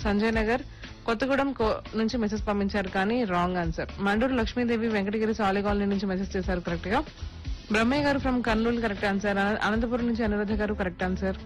సంజయ్ నగర్ కొత్తగూడెం కో- నుంచి మెసేజ్ పంపించారు కానీ wrong answer Manduru Lakshmidevi Venkatagiri Sali colony నుంచి మెసేజ్ చేశారు కరెక్ట్ గా బ్రహ్మయ్య గారు ఫ్రమ్ కర్నూలు కరెక్ట్ ఆన్సర్ అన- అనంతపురం నుంచి అనురాధ గారు కరెక్ట్ ఆన్సర్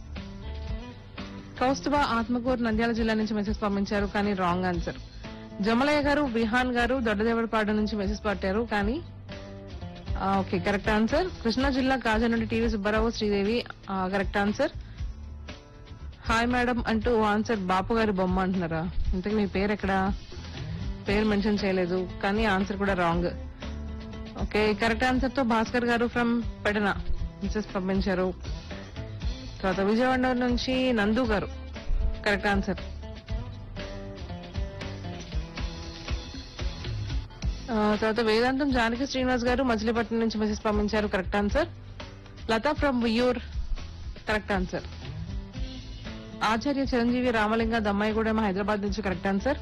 కౌస్తుభ ఆత్మకూరు నంద్యాల జిల్లా నుంచి మెసేజ్ పంపించారు కానీ రాంగ్ ఆన్సర్ జమలయ్య గారు విహాన్ గారు దొడ్డదేవరపాడు నుంచి మెసేజ్ పట్టారు కానీ ఆ, ఓకే కరెక్ట్ ఆన్సర్ కృష్ణా జిల్లా కాజా నుండి టీవీ సుబ్బారావు శ్రీదేవి ఆ, కరెక్ట్ ఆన్సర్ హాయ్ మేడం అంటూ ఆన్సర్ బాపు గారి బొమ్మ అంటున్నారా ఇంతకు మీ పేరు ఎక్కడ పేరు మెన్షన్ చేయలేదు కానీ ఆన్సర్ కూడా రాంగ్ ఓకే కరెక్ట్ ఆన్సర్ తో భాస్కర్ గారు ఫ్రమ్ పెడన మెసేజ్ పంపించారు తర్వాత విజయవాడ నుంచి నందు గారు కరెక్ట్ ఆన్సర్ ఆ, తర్వాత వేదాంతం జానకి శ్రీనివాస్ గారు మచిలీపట్నం నుంచి మెసేజ్ పంపించారు కరెక్ట్ ఆన్సర్ లతా ఫ్రమ్ వియూర్ కరెక్ట్ ఆన్సర్ ఆచార్య చిరంజీవి రామలింగ దమ్మాయిగూడెం హైదరాబాద్ నుంచి కరెక్ట్ ఆన్సర్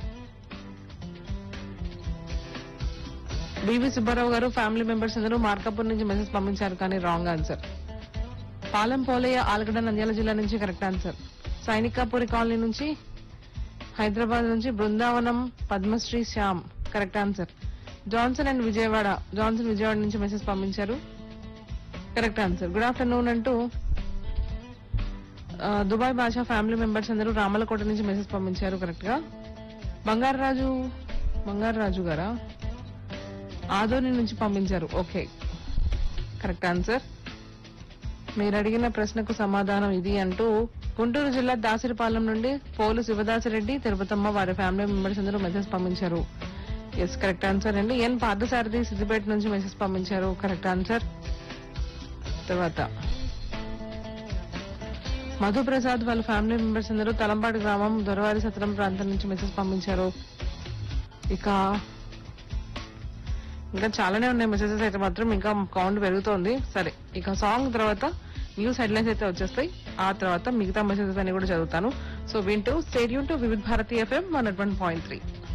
బివి సుబ్బారావు గారు ఫ్యామిలీ మెంబర్స్ అందరూ మార్కాపూర్ నుంచి మెసేజ్ పంపించారు కానీ రాంగ్ ఆన్సర్ పాలెం పోలయ్య ఆలగడ్డ నంద్యాల జిల్లా నుంచి కరెక్ట్ ఆన్సర్ సైనికాపురి కాలనీ నుంచి హైదరాబాద్ నుంచి Brindavanam Padmasri Shyam correct answer Johnson and Vijayawada Johnson Vijayawada నుంచి మెసేజ్ పంపించారు కరెక్ట్ ఆన్సర్ గుడ్ ఆఫ్టర్నూన్ అంటూ ఆ, దుబాయ్ భాషా ఫ్యామిలీ మెంబర్స్ అందరూ రామలకోట నుంచి మెసేజ్ పంపించారు కరెక్ట్ గా బంగారరాజు బంగారరాజు గారా ఆదోని నుంచి పంపించారు ఓకే కరెక్ట్ ఆన్సర్ మీరు అడిగిన ప్రశ్నకు సమాధానం ఇది అంటూ గుంటూరు జిల్లా దాసరిపాలెం నుండి పోలు శివదాసరెడ్డి తిరుపతమ్మ వారి ఫ్యామిలీ మెంబర్స్ అందరూ మెసేజ్ పంపించారు ఎస్ కరెక్ట్ ఆన్సర్ అండి ఎన్ పార్థసారథి సిద్దిపేట నుంచి మెసేజ్ పంపించారు కరెక్ట్ ఆన్సర్ తర్వాత మధుప్రసాద్ వాళ్ళ ఫ్యామిలీ మెంబర్స్ అందరూ తలంపాడు గ్రామం దొరవారి సత్రం ప్రాంతం నుంచి మెసేజ్ పంపించారు ఇక ఇంకా చాలానే ఉన్నాయి మెసేజెస్ అయితే మాత్రం ఇంకా కౌంట్ పెరుగుతోంది సరే ఇక సాంగ్ తర్వాత న్యూస్ హెడ్లైన్స్ అయితే వచ్చేస్తాయి ఆ తర్వాత మిగతా మెసేజెస్ అన్ని కూడా చదువుతాను సో వింటూ stadium to Vividh Bharati FM one point three